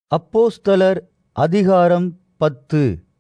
அப்போஸ்தலர் அதிகாரம் பத்து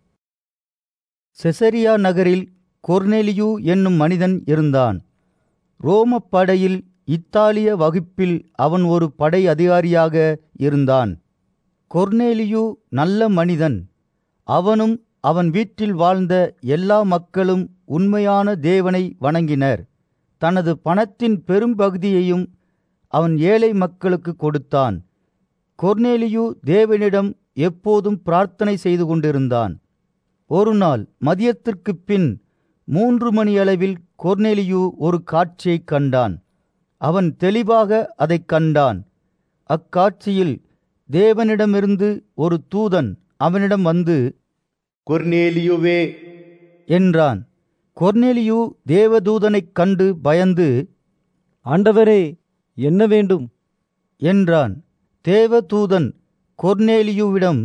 செசரியா நகரில் கொர்நேலியு என்னும் மனிதன் இருந்தான் ரோமப் படையில் இத்தாலிய வகுப்பில் அவன் ஒரு படை அதிகாரியாக இருந்தான் கொர்நேலியு நல்ல மனிதன் அவனும் அவன் வீட்டில் வாழ்ந்த எல்லா மக்களும் உண்மையான தேவனை வணங்கினர் தனது பணத்தின் பெரும்பகுதியையும் அவன் ஏழை மக்களுக்கு கொடுத்தான் கொர்நேலியு தேவனிடம் எப்போதும் பிரார்த்தனை செய்து கொண்டிருந்தான் ஒருநாள் மதியத்திற்குப் பின் மூன்று மணியளவில் கொர்நேலியு ஒரு காட்சியைக் கண்டான் அவன் தெளிவாக அதைக் கண்டான் அக்காட்சியில் தேவனிடமிருந்து ஒரு தூதன் அவனிடம் வந்து கொர்நேலியுவே என்றான் கொர்நேலியு தேவதூதனைக் கண்டு பயந்து ஆண்டவரே என்ன வேண்டும் என்றான் தேவதூதன் கொர்நேலியுவிடம்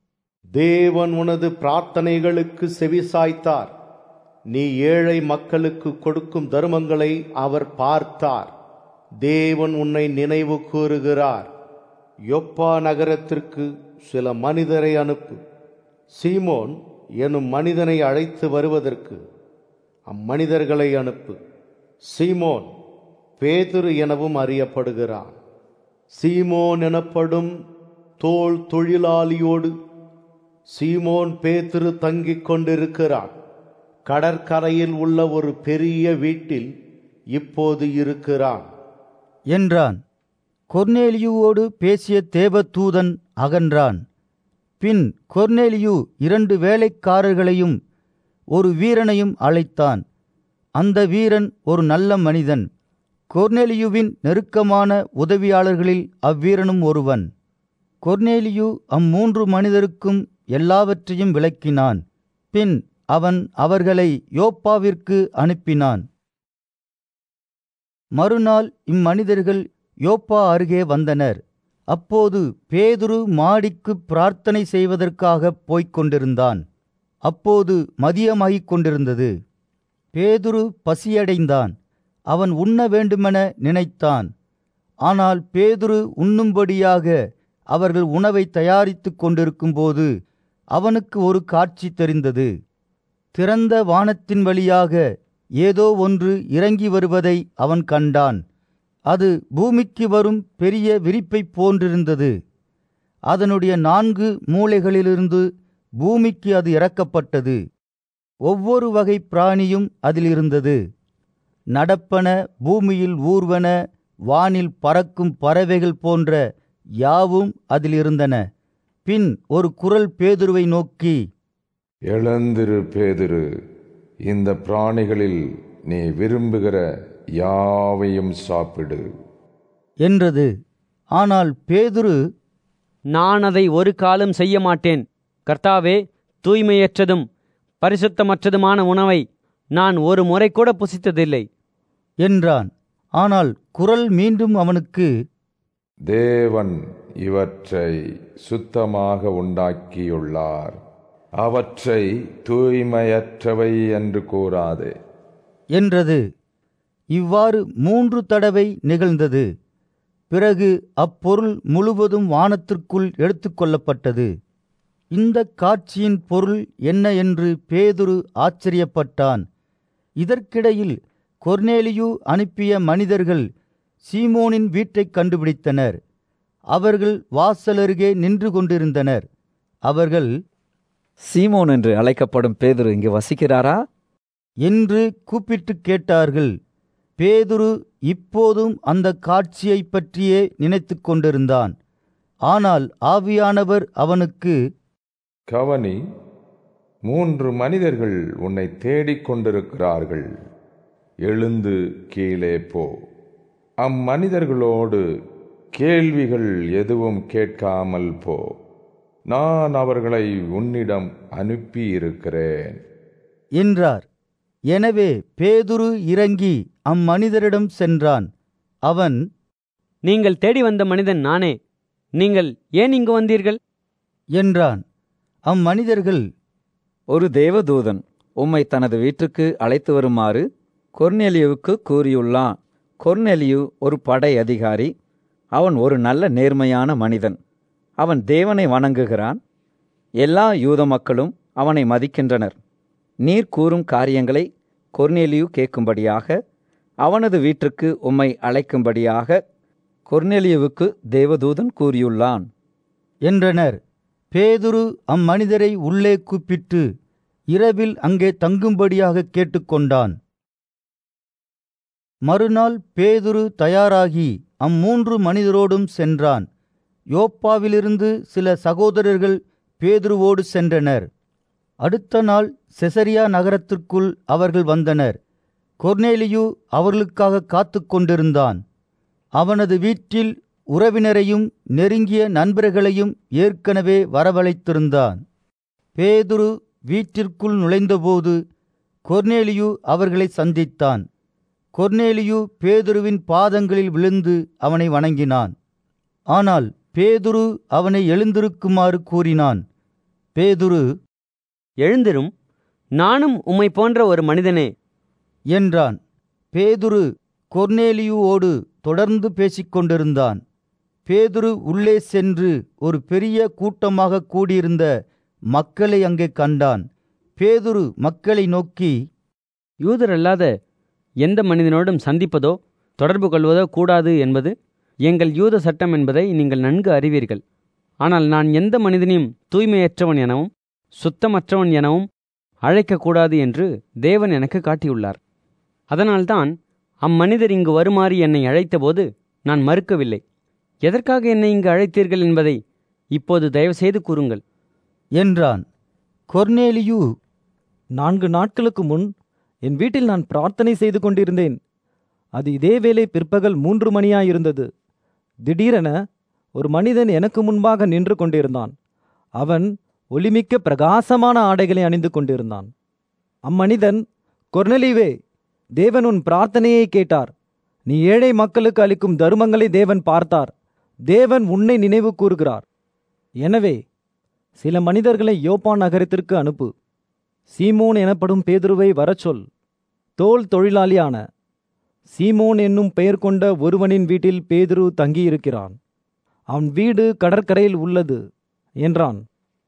தேவன் உனது பிரார்த்தனைகளுக்கு செவிசாய்த்தார் நீ ஏழை மக்களுக்கு கொடுக்கும் தருமங்களை அவர் பார்த்தார் தேவன் உன்னை நினைவு கூறுகிறார் யொப்பா நகரத்திற்கு சில மனிதரை அனுப்பு சீமோன் எனும் மனிதனை அழைத்து வருவதற்கு அம்மனிதர்களை அனுப்பு சீமோன் பேதுரு எனவும் அறியப்படுகிறான் சீமோன் எனப்படும் தோல் தொழிலாளியோடு சீமோன் பேதுரு தங்கிக் கொண்டிருக்கிறான் கடற்கரையில் உள்ள ஒரு பெரிய வீட்டில் இப்போது இருக்கிறான் என்றான் கொர்நேலியுவோடு பேசிய தேவதூதன் அகன்றான் பின் கொர்நேலியு இரண்டு வேலைக்காரர்களையும் ஒரு வீரனையும் அழைத்தான் அந்த வீரன் ஒரு நல்ல மனிதன் கொர்நேலியுவின் நெருக்கமான உதவியாளர்களில் அவ்வீரனும் ஒருவன் கொர்நேலியு அம்மூன்று மனிதருக்கும் எல்லாவற்றையும் விளக்கினான் பின் அவன் அவர்களை யோப்பாவிற்கு அனுப்பினான் மறுநாள் இம்மனிதர்கள் யோப்பா அருகே வந்தனர் அப்போது பேதுரு மாடிக்கு பிரார்த்தனை செய்வதற்காகப் போய்க் கொண்டிருந்தான் அப்போது மதியமாகிக் கொண்டிருந்தது பேதுரு பசியடைந்தான் அவன் உண்ண வேண்டுமென நினைத்தான் ஆனால் பேதுரு உண்ணும்படியாக அவர்கள் உணவை தயாரித்துக் கொண்டிருக்கும்போது அவனுக்கு ஒரு காட்சி தெரிந்தது திறந்த வானத்தின் வழியாக ஏதோ ஒன்று இறங்கி வருவதை அவன் கண்டான் அது பூமிக்கு வரும் பெரிய விரிப்பைப் போன்றிருந்தது அதனுடைய நான்கு மூலைகளிலிருந்து பூமிக்கு அது இறக்கப்பட்டது ஒவ்வொரு வகை பிராணியும் அதில் இருந்தது நடப்பன பூமியில் ஊர்வன வானில் பறக்கும் பறவைகள் போன்ற யாவும் அதில் இருந்தன பின் ஒரு குரல் பேதுருவை நோக்கி எழுந்திரு பேதுரு இந்த பிராணிகளில் நீ விரும்புகிற யாவையும் சாப்பிடு என்றது ஆனால் பேதுரு நான் அதை ஒரு காலம் செய்ய மாட்டேன் கர்த்தாவே தூய்மையற்றதும் பரிசுத்தமற்றதுமான உணவை நான் ஒரு முறை கூட புசித்ததில்லை என்றான் ஆனால் குரல் மீண்டும் அவனுக்கு தேவன் இவற்றை சுத்தமாக உண்டாக்கியுள்ளார் அவற்றை தூய்மையற்றவை என்று கூறாதே என்றது இவ்வாறு மூன்று தடவை நிகழ்ந்தது பிறகு அப்பொருள் முழுவதும் வானத்திற்குள் எடுத்துக்கொள்ளப்பட்டது இந்த காட்சியின் பொருள் என்ன என்று பேதுரு ஆச்சரியப்பட்டான் இதற்கிடையில் கொர்நேலியு அனுப்பிய மனிதர்கள் சீமோனின் வீட்டைக் கண்டுபிடித்தனர் அவர்கள் வாசலருகே நின்று கொண்டிருந்தனர் அவர்கள் சீமோன் என்று அழைக்கப்படும் பேதுரு இங்கு வசிக்கிறாரா என்று கூப்பிட்டுக் கேட்டார்கள் பேதுரு இப்போதும் அந்த காட்சியைப் பற்றியே நினைத்துக் கொண்டிருந்தான் ஆனால் ஆவியானவர் அவனுக்கு கவனி மூன்று மனிதர்கள் உன்னை தேடிக் கொண்டிருக்கிறார்கள் எழுந்து கீழே போ அம்மனிதர்களோடு கேள்விகள் எதுவும் கேட்காமல் போ நான் அவர்களை உன்னிடம் அனுப்பியிருக்கிறேன் என்றார் எனவே பேதுரு இறங்கி அம்மனிதரிடம் சென்றான் அவன் நீங்கள் தேடி வந்த மனிதன் நானே நீங்கள் ஏன் இங்கு வந்தீர்கள் என்றான் அம்மனிதர்கள் ஒரு தேவதூதன் உம்மை தனது வீட்டுக்கு அழைத்து வருமாறு கொர்நேலியுவுக்கு கூறியுள்ளான் கொர்நேலியு ஒரு படை அதிகாரி அவன் ஒரு நல்ல நேர்மையான மனிதன் அவன் தேவனை வணங்குகிறான் எல்லா யூத மக்களும் அவனை மதிக்கின்றனர் நீர் கூறும் காரியங்களை கொர்நேலியு கேட்கும்படியாக அவனது வீட்டிற்கு உம்மை அழைக்கும்படியாக கொர்நேலியுவுக்கு தேவதூதன் கூறியுள்ளான் என்றனர் பேதுரு அம்மனிதரை உள்ளே கூப்பிட்டு இரவில் அங்கே தங்கும்படியாக கேட்டுக்கொண்டான் மறுநாள் பேதுரு தயாராகி அம்மூன்று மனிதரோடும் சென்றான் யோப்பாவிலிருந்து சில சகோதரர்கள் பேதுருவோடு சென்றனர் அடுத்த நாள் செசரியா நகரத்திற்குள் அவர்கள் வந்தனர் கொர்னேலியு அவர்களுக்காக காத்து கொண்டிருந்தான் அவனது வீட்டில் உறவினரையும் நெருங்கிய நண்பர்களையும் ஏற்கனவே வரவழைத்திருந்தான் பேதுரு வீட்டிற்குள் நுழைந்தபோது கொர்னேலியு அவர்களை சந்தித்தான் கொர்னேலியு பேதுருவின் பாதங்களில் விழுந்து அவனை வணங்கினான் ஆனால் பேதுரு அவனை எழுந்திருக்குமாறு கூறினான் பேதுரு எழுந்திரும் நானும் உம்மை போன்ற ஒரு மனிதனே என்றான் பேதுரு கொர்னேலியுவோடு தொடர்ந்து பேசிக்கொண்டிருந்தான் பேதுரு உள்ளே சென்று ஒரு பெரிய கூட்டமாக கூடியிருந்த மக்களை அங்கே கண்டான் பேதுரு மக்களை நோக்கி யூதரல்லாத எந்த மனிதனோடும் சந்திப்பதோ தொடர்பு கொள்வதோ கூடாது என்பது எங்கள் யூத சட்டம் என்பதை நீங்கள் நன்கு அறிவீர்கள் ஆனால் நான் எந்த மனிதனையும் தூய்மையற்றவன் எனவும் சுத்தமற்றவன் எனவும் அழைக்கக்கூடாது என்று தேவன் எனக்கு காட்டியுள்ளார் அதனால்தான் அம்மனிதர் இங்கு வருமாறு என்னை அழைத்தபோது நான் மறுக்கவில்லை எதற்காக என்னை இங்கு அழைத்தீர்கள் என்பதை இப்போது தயவுசெய்து கூறுங்கள் என்றான் கொர்னேலியு நான்கு நாட்களுக்கு முன் என் வீட்டில் நான் பிரார்த்தனை செய்து கொண்டிருந்தேன் அது இதே வேளை பிற்பகல் மூன்று மணியாயிருந்தது திடீரென ஒரு மனிதன் எனக்கு முன்பாக நின்று கொண்டிருந்தான் அவன் ஒளிமிக்க பிரகாசமான ஆடைகளை அணிந்து கொண்டிருந்தான் அம்மனிதன் கொர்னலிவே தேவன் உன் பிரார்த்தனையை கேட்டார் நீ ஏழை மக்களுக்கு அளிக்கும் தருமங்களை தேவன் பார்த்தார் தேவன் உன்னை நினைவு கூறுகிறார் எனவே சில மனிதர்களை யோப்பா நகரத்திற்கு அனுப்பு சீமோன் எனப்படும் பேதுருவை வரச் சொல் தோல் தொழிலாளியான சீமோன் என்னும் பெயர் கொண்ட ஒருவனின் வீட்டில் பேதுரு தங்கியிருக்கிறான் அவன் வீடு கடற்கரையில் உள்ளது என்றான்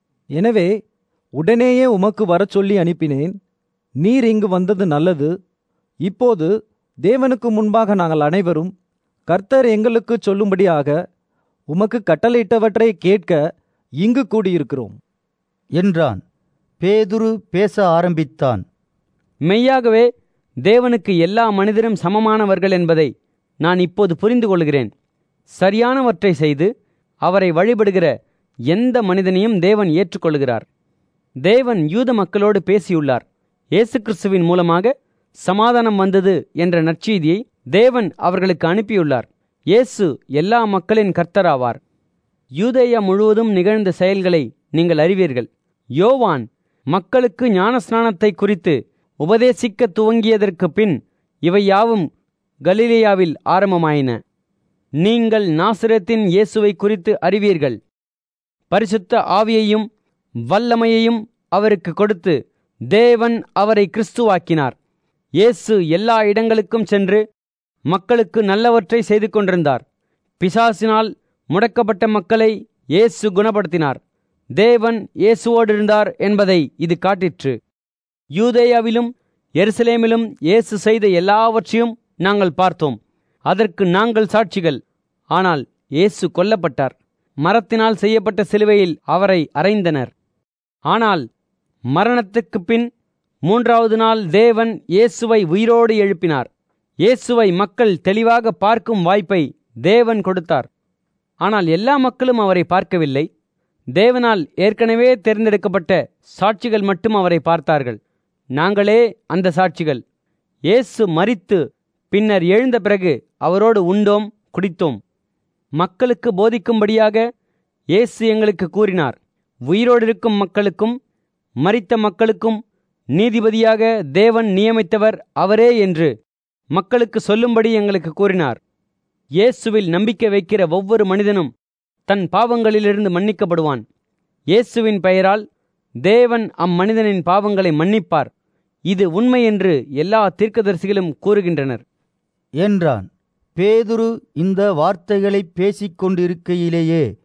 எனவே உடனேயே உமக்கு வரச் சொல்லி அனுப்பினேன் நீர் இங்கு வந்தது நல்லது இப்போது தேவனுக்கு முன்பாக நாங்கள் அனைவரும் கர்த்தர் எங்களுக்கு சொல்லும்படியாக உமக்கு கட்டளையிட்டவற்றை கேட்க இங்கு கூடியிருக்கிறோம் என்றான் பேதுரு பேச ஆரம்பித்தான் மெய்யாகவே தேவனுக்கு எல்லா மனிதரும் சமமானவர்கள் என்பதை நான் இப்போது புரிந்து கொள்கிறேன் சரியானவற்றை செய்து அவரை வழிபடுகிற எந்த மனிதனையும் தேவன் ஏற்றுக்கொள்கிறார் தேவன் யூத மக்களோடு பேசியுள்ளார் இயேசு கிறிஸ்துவின் மூலமாக சமாதானம் வந்தது என்ற நற்செய்தியை தேவன் அவர்களுக்கு அனுப்பியுள்ளார் இயேசு எல்லா மக்களின் கர்த்தராவார் யூதேயா முழுவதும் நிகழ்ந்த செயல்களை நீங்கள் அறிவீர்கள் யோவான் மக்களுக்கு ஞானஸ்நானத்தை குறித்து உபதேசிக்க துவங்கியதற்கு பின் இவை யாவும் கலிலேயாவில் ஆரம்பமாயின நீங்கள் நாசிரத்தின் இயேசுவை குறித்து அறிவீர்கள் பரிசுத்த ஆவியையும் வல்லமையையும் அவருக்கு கொடுத்து தேவன் அவரை கிறிஸ்துவாக்கினார் இயேசு எல்லா இடங்களுக்கும் சென்று மக்களுக்கு நல்லவற்றை செய்து கொண்டிருந்தார் பிசாசினால் முடக்கப்பட்ட மக்களை இயேசு குணப்படுத்தினார் தேவன் இயேசுவோடு இருந்தார் என்பதை இது காட்டிற்று யூதேயாவிலும் எருசலேமிலும் இயேசு செய்த எல்லாவற்றையும் நாங்கள் பார்த்தோம் அதற்கு நாங்கள் சாட்சிகள் ஆனால் இயேசு கொல்லப்பட்டார் மரத்தினால் செய்யப்பட்ட சிலுவையில் அவரை அறைந்தனர் ஆனால் மரணத்துக்குப் பின் மூன்றாவது நாள் தேவன் இயேசுவை உயிரோடு எழுப்பினார் இயேசுவை மக்கள் தெளிவாக பார்க்கும் வாய்ப்பை தேவன் கொடுத்தார் ஆனால் எல்லா மக்களும் அவரை பார்க்கவில்லை தேவனால் ஏற்கனவே தேர்ந்தெடுக்கப்பட்ட சாட்சிகள் மட்டும் அவரை பார்த்தார்கள் நாங்களே அந்த சாட்சிகள் இயேசு மரித்து பின்னர் எழுந்த பிறகு அவரோடு உண்டோம் குடித்தோம் மக்களுக்கு போதிக்கும்படியாக இயேசு எங்களுக்கு கூறினார் உயிரோடு இருக்கும் மக்களுக்கும் மரித்த மக்களுக்கும் நீதிபதியாக தேவன் நியமித்தவர் அவரே என்று மக்களுக்கு சொல்லும்படி எங்களுக்கு கூறினார் இயேசுவில் நம்பிக்கை வைக்கிற ஒவ்வொரு மனிதனும் தன் பாவங்களிலிருந்து மன்னிக்கப்படுவான் இயேசுவின் பெயரால் தேவன் அம்மனிதனின் பாவங்களை மன்னிப்பார் இது உண்மை என்று எல்லா தீர்க்கதரிசிகளும் கூறுகின்றனர் என்றான் பேதுரு இந்த வார்த்தைகளை பேசிக் கொண்டிருக்கையிலேயே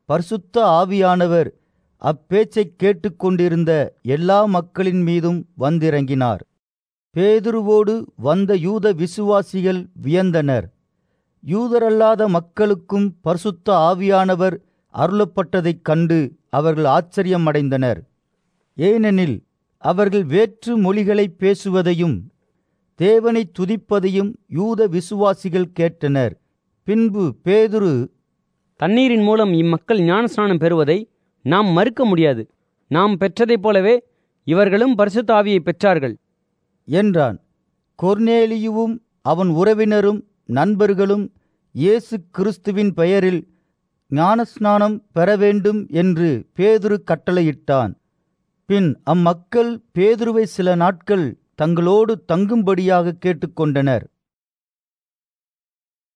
பரிசுத்த ஆவியானவர் அப்பேச்சைக் கேட்டுக்கொண்டிருந்த எல்லா மக்களின் மீதும் வந்திறங்கினார் பேதுருவோடு வந்த யூத விசுவாசிகள் வியந்தனர் யூதரல்லாத மக்களுக்கும் பரிசுத்த ஆவியானவர் அருளப்பட்டதைக் கண்டு அவர்கள் ஆச்சரியமடைந்தனர் ஏனெனில் அவர்கள் வேற்று மொழிகளைப் பேசுவதையும் தேவனை துதிப்பதையும் யூத விசுவாசிகள் கேட்டனர் பின்பு பேதுரு தண்ணீரின் மூலம் இம்மக்கள் ஞானஸ்நானம் பெறுவதை நாம் மறுக்க முடியாது நாம் பெற்றதைப் போலவே இவர்களும் பரிசுத்த ஆவியை பெற்றார்கள் என்றான் கொர்நேலியுவும் அவன் உறவினரும் நண்பர்களும் இயேசு கிறிஸ்துவின் பெயரில் ஞானஸ்நானம் பெற வேண்டும் என்று பேதுரு கட்டளையிட்டான் பின் அம்மக்கள் பேதுருவை சில நாட்கள் தங்களோடு தங்கும்படியாக கேட்டுக்கொண்டனர்